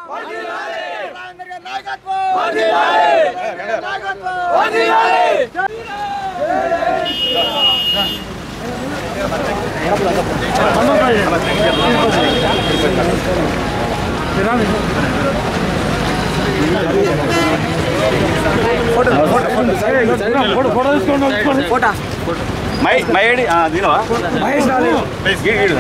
my my ID దీనవా please గీడు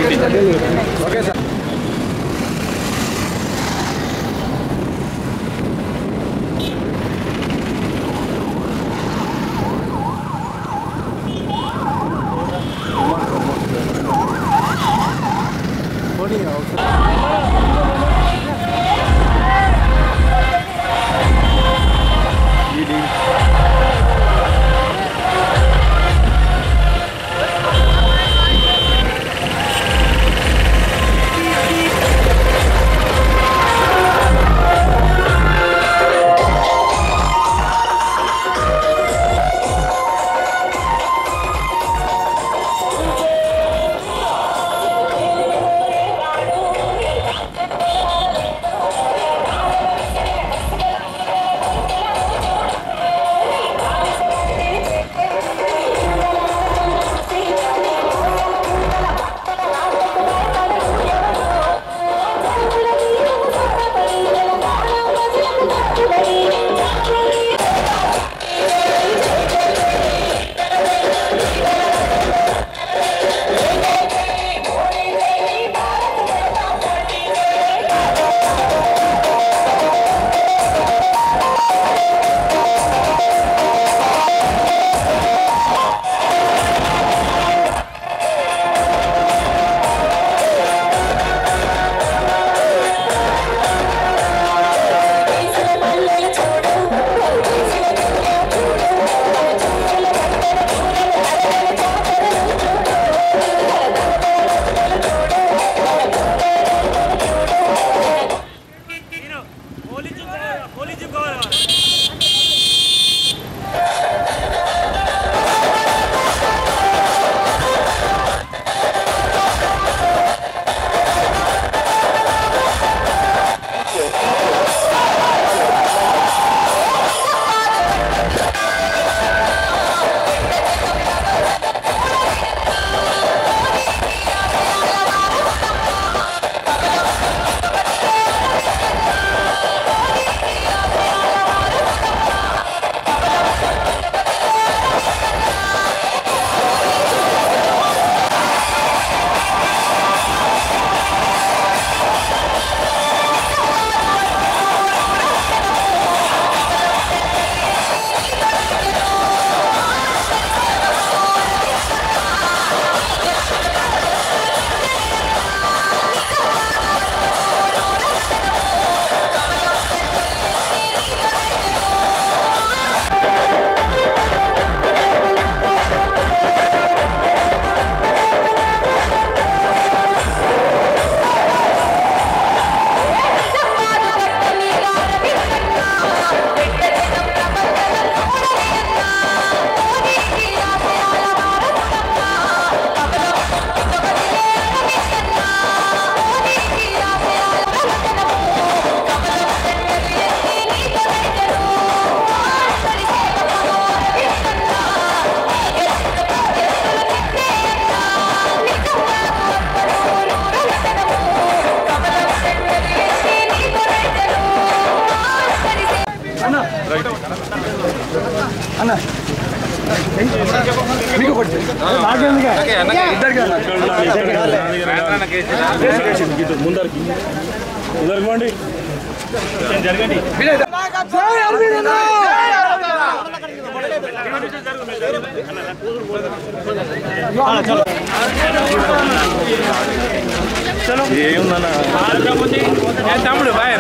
తమ్ముడు బాయ్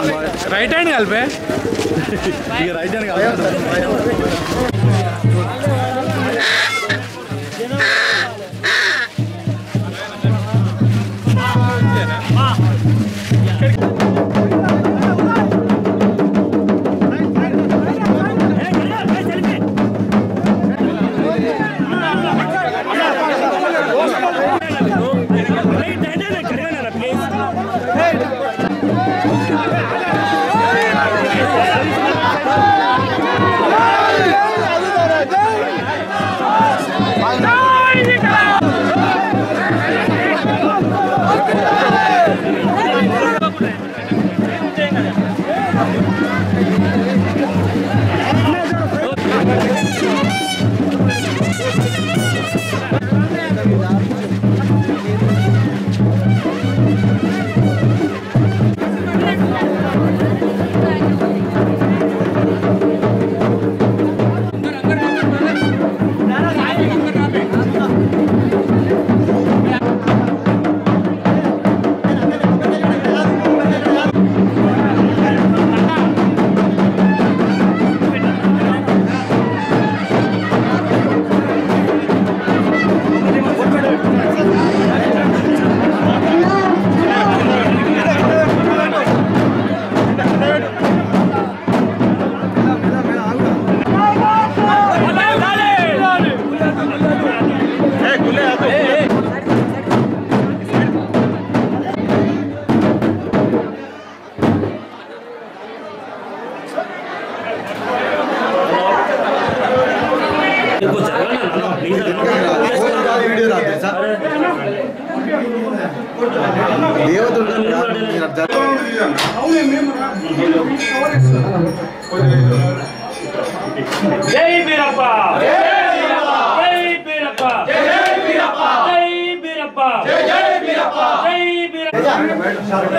రైట్ హ్యాండ్ కలిపే రైట్ హ్యాండ్ కడిగాను ప్లీజ్ జై బీరప్ప జై బీరప్ప జై బీరప్ప జై బీరప్ప జై బీరప్ప జై బీరప్ప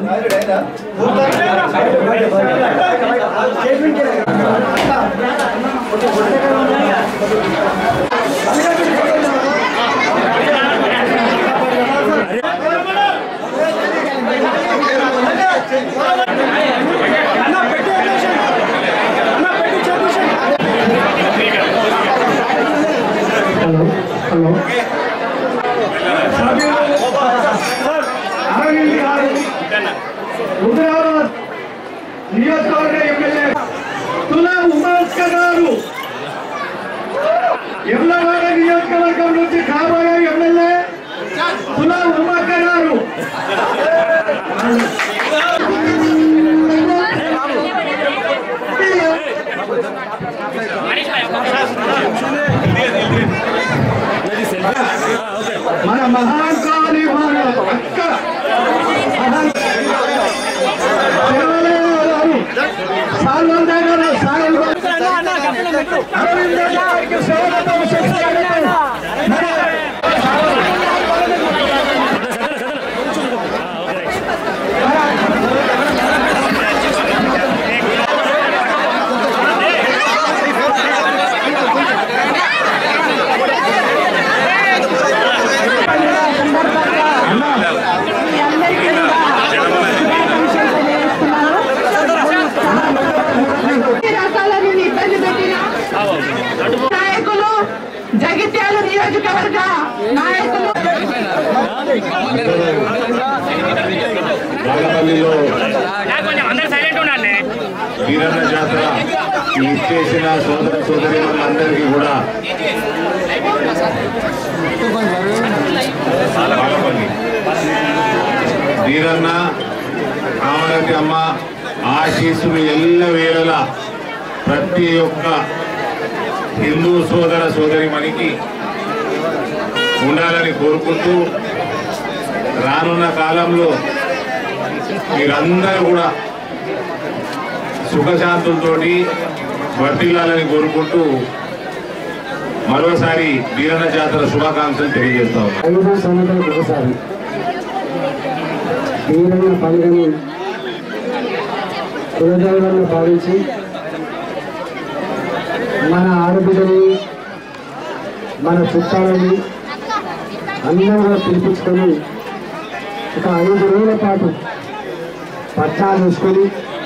హుజరాబాద్ నియోజకవర్గ ఎమ్మెల్యే తులా ఉమాస్కర్ గారు ఎమ్లవాడ నియోజకవర్గం నుంచి కాబోయే ఎమ్మెల్యే తులా ఉమాస్కర్ గారు మన మహాకాళి మన అక్క మహా- రకాలని ఇబ్బంది పెట్టిన నాయకులు జగిత్యాల నియోజకవర్గ నాయకులు బాలపల్లిలో కొంచెం అందరూ సైలెంట్ ఉండాలి వీరన్న జాతర ఇచ్చేసిన సోదర సోదరి అందరికీ కూడా బాలపల్లి వీరన్న కామరతి అమ్మ ఆశీస్సులు ఎల్ల వేళలా ప్రతి ఒక్క హిందూ సోదర సోదరి మనకి ఉండాలని కోరుకుంటూ రానున్న కాలంలో మీరందరూ కూడా సుఖశాంతులతోటి వర్తిల్లాలని కోరుకుంటూ మరోసారి వీరన్న జాతర శుభాకాంక్షలు తెలియజేస్తా ఉన్నాం ఐదు సంవత్సరాలకు ఒకసారి తీవ్రమైన పండుగను కులదైవంగా భావించి మన ఆడబిడ్డని మన చుట్టాలని అందరూ కూడా పిలిపించుకొని ఒక ఐదు రోజుల పాటు పట్టాలు వేసుకొని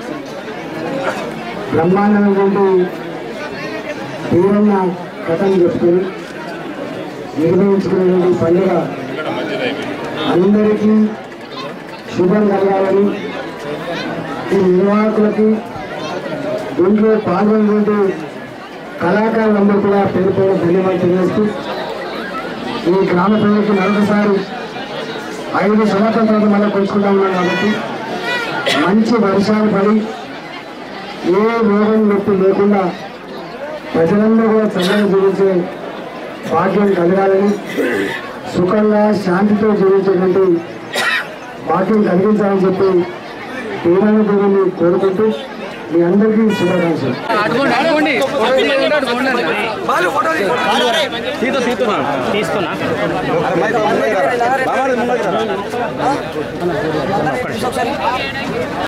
బ్రహ్మాండమైనటువంటి తీవ్రంగా కథం చెప్పుకొని నిర్వహించుకునేటువంటి పండుగ అందరికీ శుభం కలగాలని ఈ నిర్వాహకులకి దీంట్లో పాల్గొన్నటువంటి కళాకారులందరూ కూడా పేరు పేరు ధన్యవాదాలు తెలియజేస్తూ ఈ గ్రామ ప్రజలకు మరొకసారి ఐదు సంవత్సరాల తర్వాత మళ్ళీ కొలుచుకుంటా ఉన్నాం కాబట్టి మంచి వర్షాలు పడి ఏ రోగం నొప్పి లేకుండా ప్రజలందరూ కూడా చల్లగా జీవించే భాగ్యం కలగాలని సుఖంగా శాంతితో జీవించేటువంటి భాగ్యం కలిగించాలని చెప్పి తీరాన్ని గురిని కోరుకుంటూ మీ అందరికీ శుభాకాంక్షలు తీసుకున్నా